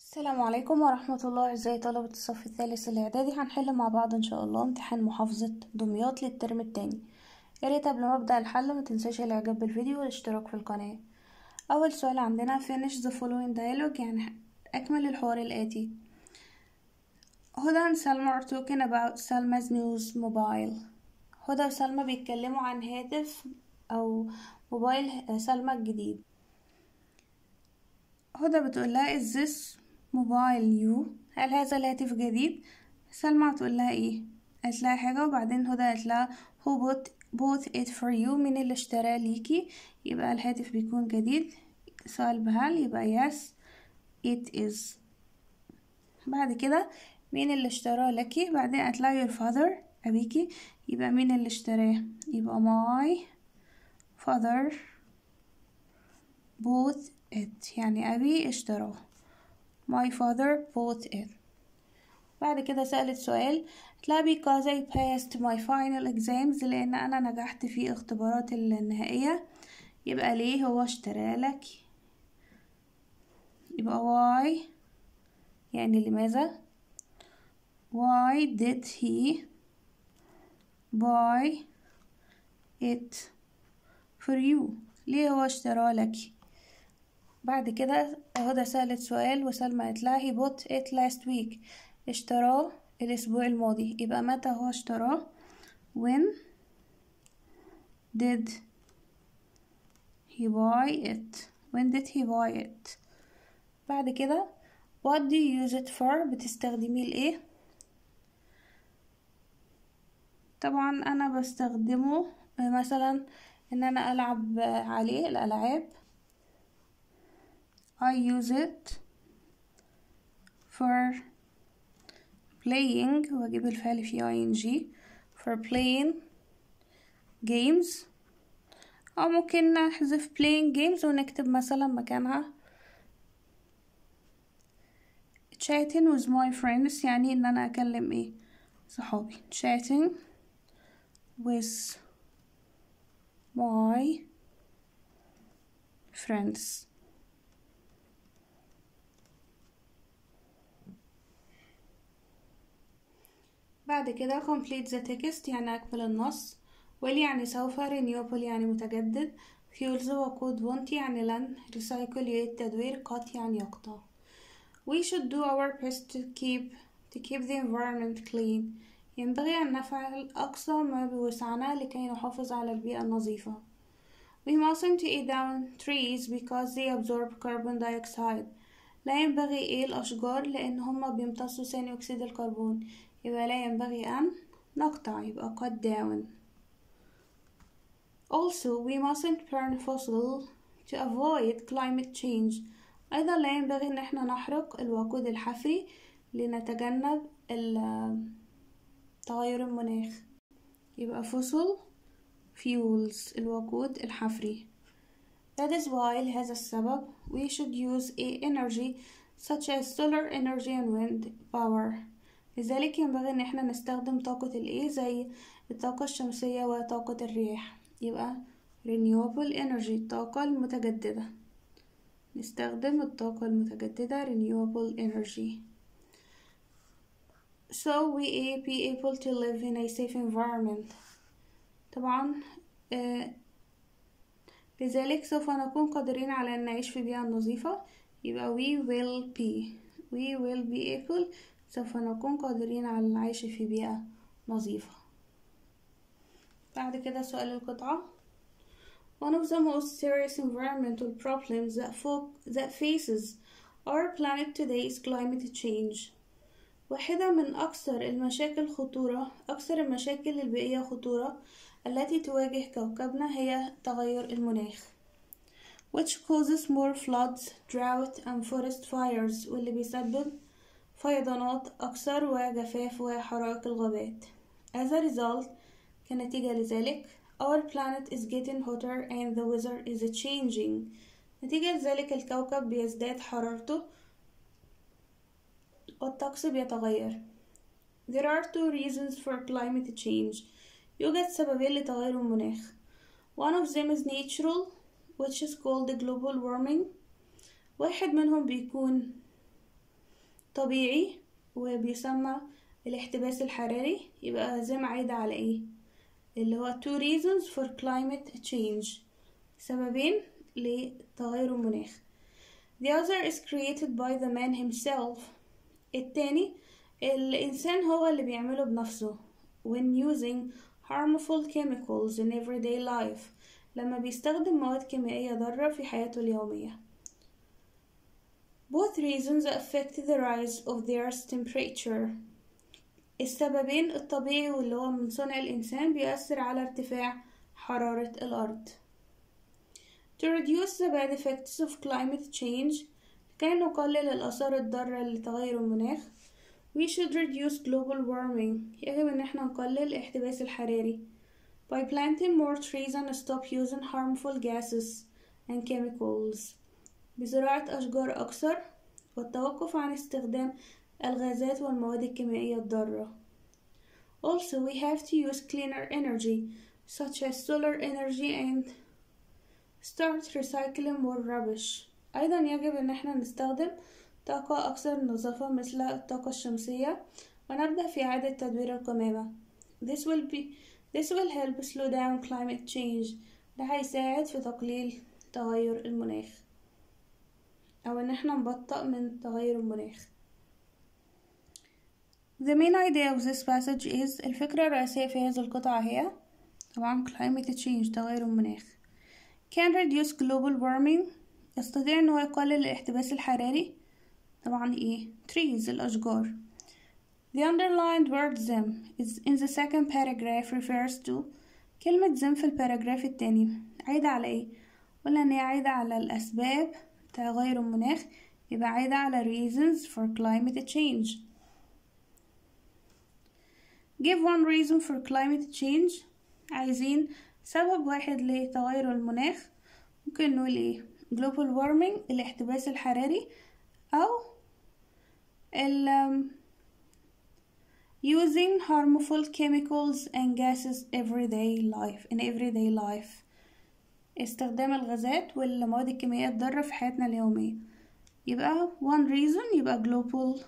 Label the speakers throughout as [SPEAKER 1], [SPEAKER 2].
[SPEAKER 1] السلام عليكم ورحمة الله ازاي طلبة الصف الثالث الاعدادي هنحل مع بعض ان شاء الله امتحان محافظة دمياط للترم التاني يا ريت قبل ما ابدأ الحل ما تنساش الاعجاب بالفيديو والاشتراك في القناة اول سؤال عندنا finish the following dialogue يعني اكمل الحوار الاتي هدى and سلمى are talking about Salma's news mobile هدى وسلمى بيتكلموا عن هاتف او موبايل سلمى الجديد هدى بتقول لها is this موبايل نيو هل هذا الهاتف جديد سلمى هتقول لها ايه قالت لها حاجة وبعدين هدى قالت لها who bought, bought it for you مين اللي اشتراه ليكي يبقى الهاتف بيكون جديد سؤال بهل يبقى yes it is بعد كده مين اللي اشتراه لكي بعدين قالت لها your father أبيكي يبقى مين اللي اشتراه يبقى my father bought it يعني أبي اشتراه my father bought it بعد كده سألت سؤال لا because I passed my final exams لأن أنا نجحت في اختبارات النهائية يبقى ليه هو اشترى لك يبقى why يعني لماذا why did he buy it for you ليه هو اشترى لك بعد كده هدى سألت سؤال وسلمى قالت لها he bought it last week اشتراه الأسبوع الماضي يبقى متى هو اشتراه when did he buy it when did he buy it بعد كده what do you use it for بتستخدميه لإيه طبعا أنا بستخدمه مثلا إن أنا ألعب عليه الألعاب I use it for playing واجيب الفعل في ing for playing games أو ممكن نحذف playing games ونكتب مثلا مكانها chatting with my friends يعني إن أنا أكلم إيه صحابي chatting with my friends بعد كده complete the text يعني أكمل النص will يعني سوف renewable يعني متجدد fuels وقود want يعني لن recycle يعيد تدوير cut يعني يقطع we should do our best to keep to keep the environment clean ينبغي أن نفعل أقصى ما بوسعنا لكي نحافظ على البيئة النظيفة we mustn't eat down trees because they absorb carbon dioxide لا ينبغي إيه الأشجار لأن هما بيمتصوا ثاني أكسيد الكربون يبقى لا ينبغي أن نقطع يبقى cut down also we mustn't burn fossil to avoid climate change أيضا لا ينبغي أن احنا نحرق الوقود الحفري لنتجنب تغير المناخ يبقى fossil fuels الوقود الحفري That is why لهذا السبب we should use a energy such as solar energy and wind power لذلك ينبغي ان احنا نستخدم طاقة الايه زي الطاقة الشمسية وطاقة الرياح يبقى renewable energy الطاقة المتجددة نستخدم الطاقة المتجددة renewable energy so we be able to live in a safe environment طبعا آه لذلك سوف نكون قادرين على أن نعيش في بيئة نظيفة يبقى we will be we will be able سوف نكون قادرين على العيش في بيئة نظيفة بعد كده سؤال القطعة One of the most serious environmental problems that, that faces our planet today is climate change واحدة من أكثر المشاكل خطورة أكثر المشاكل البيئية خطورة التي تواجه كوكبنا هي تغير المناخ which causes more floods, drought and forest fires واللي بيسبب فيضانات أكثر وجفاف وحرائق الغابات. As a result, كنتيجة لذلك, our planet is getting hotter and the weather is changing. نتيجة لذلك الكوكب بيزداد حرارته والطقس بيتغير. There are two reasons for climate change. يوجد سببين لتغير المناخ. One of them is natural, which is called global warming. واحد منهم بيكون طبيعي وبيسمى الاحتباس الحراري يبقى زي ما عايدة على ايه اللي هو two reasons for climate change سببين لتغير المناخ the other is created by the man himself التاني الإنسان هو اللي بيعمله بنفسه when using harmful chemicals in everyday life لما بيستخدم مواد كيميائية ضارة في حياته اليومية Both reasons affect the rise of the Earth's temperature. السببين الطبيعي واللي هو من صنع الإنسان بيأثر على ارتفاع حرارة الأرض. To reduce the bad effects of climate change كي نقلل الآثار الضارة لتغير المناخ we should reduce global warming يجب إن احنا نقلل الاحتباس الحراري by planting more trees and stop using harmful gases and chemicals بزراعة أشجار أكثر والتوقف عن استخدام الغازات والمواد الكيميائية الضارة. Also, we have to use cleaner energy, such as solar energy and start recycling more rubbish. أيضا يجب أن احنا نستخدم طاقة أكثر نظافة مثل الطاقة الشمسية ونبدأ في إعادة تدوير القمامة. This will be This will help slow down climate change. ده هيساعد في تقليل تغير المناخ. أو إن احنا نبطأ من تغير المناخ The main idea of this passage is الفكرة الرئيسية في هذه القطعة هي طبعا climate change تغير المناخ can reduce global warming يستطيع إن هو يقلل الاحتباس الحراري طبعا ايه trees الأشجار The underlined word them is in the second paragraph refers to كلمة them في الباراجراف التاني عايدة على ايه؟ قلنا ان هي عايدة على الأسباب تغير المناخ يبقى عايدة على reasons for climate change give one reason for climate change عايزين سبب واحد لتغير المناخ ممكن نقول ايه global warming الاحتباس الحراري أو ال using harmful chemicals and gases everyday life in everyday life استخدام الغازات والمواد الكيميائية الضارة في حياتنا اليومية يبقى one reason يبقى global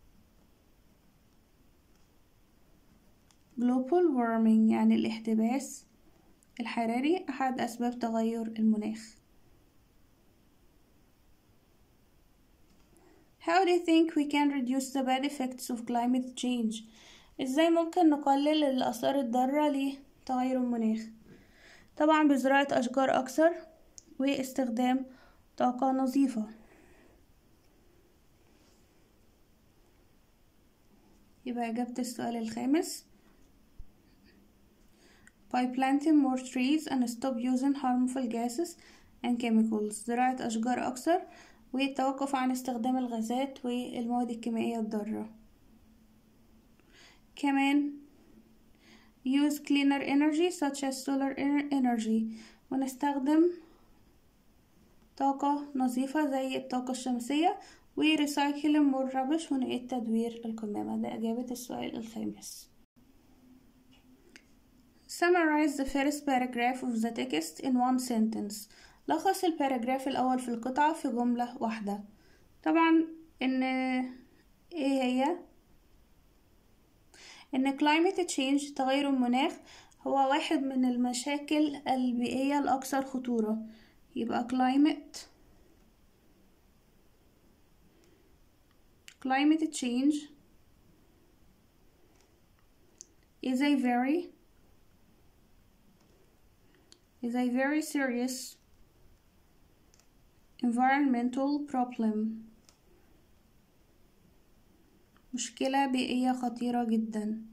[SPEAKER 1] global warming يعني الاحتباس الحراري أحد أسباب تغير المناخ How do you think we can reduce the bad effects of climate change? ازاي ممكن نقلل الآثار الضارة لتغير المناخ؟ طبعا بزراعة أشجار أكثر واستخدام طاقة نظيفة يبقى إجابة السؤال الخامس by planting more trees and stop using harmful gases and chemicals زراعة أشجار أكثر والتوقف عن استخدام الغازات والمواد الكيميائية الضارة كمان use cleaner energy such as solar energy ونستخدم طاقة نظيفة زي الطاقة الشمسية وريسايكل more rubbish ونعيد تدوير القمامة ده إجابة السؤال الخامس Summarize the first paragraph of the text in one sentence لخص الباراجراف الأول في القطعة في جملة واحدة طبعا إن إيه هي إن climate change تغير المناخ هو واحد من المشاكل البيئية الأكثر خطورة يبقى climate climate change is a very is a very serious environmental problem مشكلة بيئية خطيرة جدا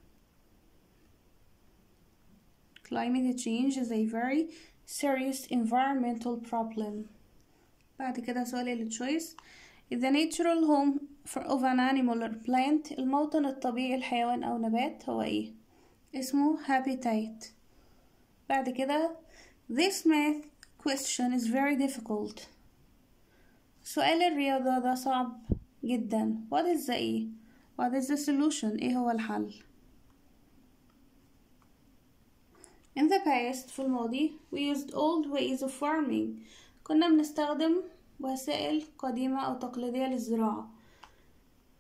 [SPEAKER 1] climate change is a very serious environmental problem بعد كده سؤال التشويس the natural home for of an animal or plant الموطن الطبيعي لحيوان أو نبات هو ايه اسمه habitat بعد كده this math question is very difficult سؤال الرياضة ده صعب جدا what is the ايه what is the solution ايه هو الحل in the past في الماضي we used old ways of farming كنا بنستخدم وسائل قديمة أو تقليدية للزراعة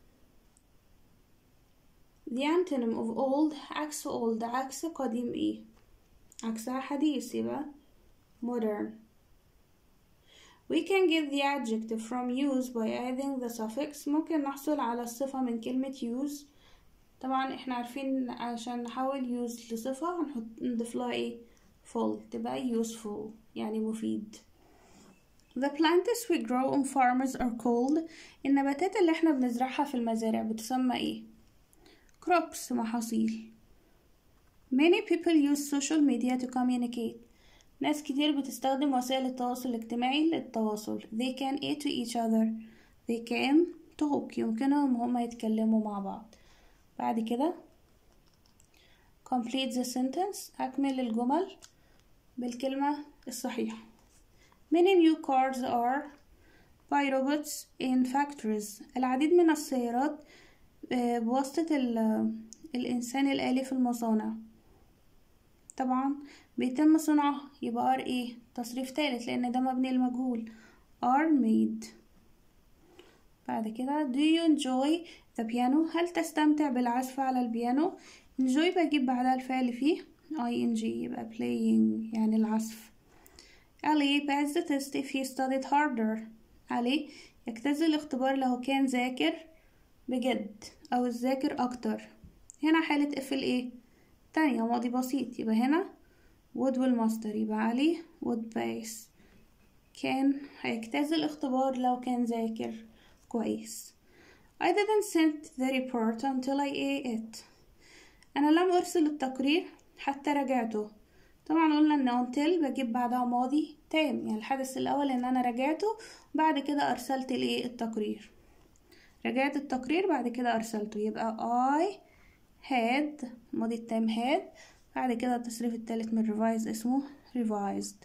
[SPEAKER 1] the antonym of old عكس old عكس قديم ايه عكسها حديث يبقى modern We can get the adjective from use by adding the suffix ممكن نحصل على الصفة من كلمة use طبعا احنا عارفين عشان نحول use لصفة هنحط نضيف لها ايه full تبقى useful يعني مفيد The plants we grow on farms are called النباتات اللي احنا بنزرعها في المزارع بتسمى ايه crops محاصيل Many people use social media to communicate ناس كتير بتستخدم وسائل التواصل الاجتماعي للتواصل they can eat to each other they can talk يمكنهم هما يتكلموا مع بعض بعد كده complete the sentence أكمل الجمل بالكلمة الصحيحة many new cars are by robots in factories العديد من السيارات بواسطة الإنسان الآلي في المصانع طبعا بيتم صنعها يبقى ار ايه تصريف تالت لان ده مبني المجهول are made بعد كده do you enjoy the piano هل تستمتع بالعزف على البيانو enjoy بجيب بعدها الفعل فيه ing يبقى playing يعني العزف Ali passed the test if he studied harder علي يجتاز الاختبار لو كان ذاكر بجد أو ذاكر أكتر هنا حالة اف الايه تانية ماضي بسيط يبقى هنا would والمصدر يبقى علي would base كان هيجتاز الاختبار لو كان ذاكر كويس I didn't send the report until I ate it أنا لم أرسل التقرير حتى رجعته طبعا قلنا ان until بجيب بعدها ماضي تام يعني الحدث الأول ان أنا رجعته بعد كده أرسلت الايه التقرير رجعت التقرير بعد كده أرسلته يبقى I had الماضي التام had بعد كده التصريف التالت من revise اسمه revised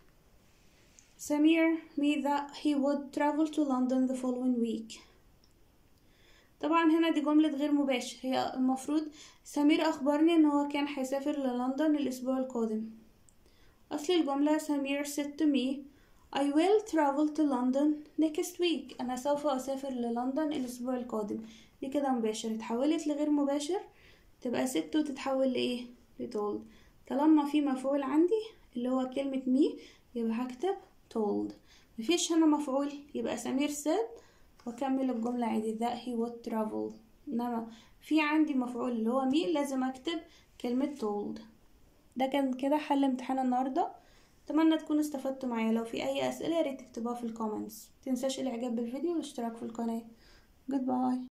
[SPEAKER 1] سمير me that he would travel to London the following week طبعا هنا دي جملة غير مباشر هي المفروض سمير أخبرني إن هو كان هيسافر للندن الأسبوع القادم أصل الجملة سمير said to me I will travel to London next week أنا سوف أسافر للندن الأسبوع القادم دي كده مباشر اتحولت لغير مباشر تبقى ست وتتحول لإيه لتولد طالما في مفعول عندي اللي هو كلمة مي يبقى هكتب told مفيش هنا مفعول يبقى سمير said واكمل الجملة عادي that he would travel انما في عندي مفعول اللي هو مي لازم اكتب كلمة told ده كان كده حل امتحان النهاردة اتمنى تكونوا استفدتوا معايا لو في اي اسئلة ياريت تكتبوها في الكومنتس متنساش الاعجاب بالفيديو والاشتراك في القناة goodbye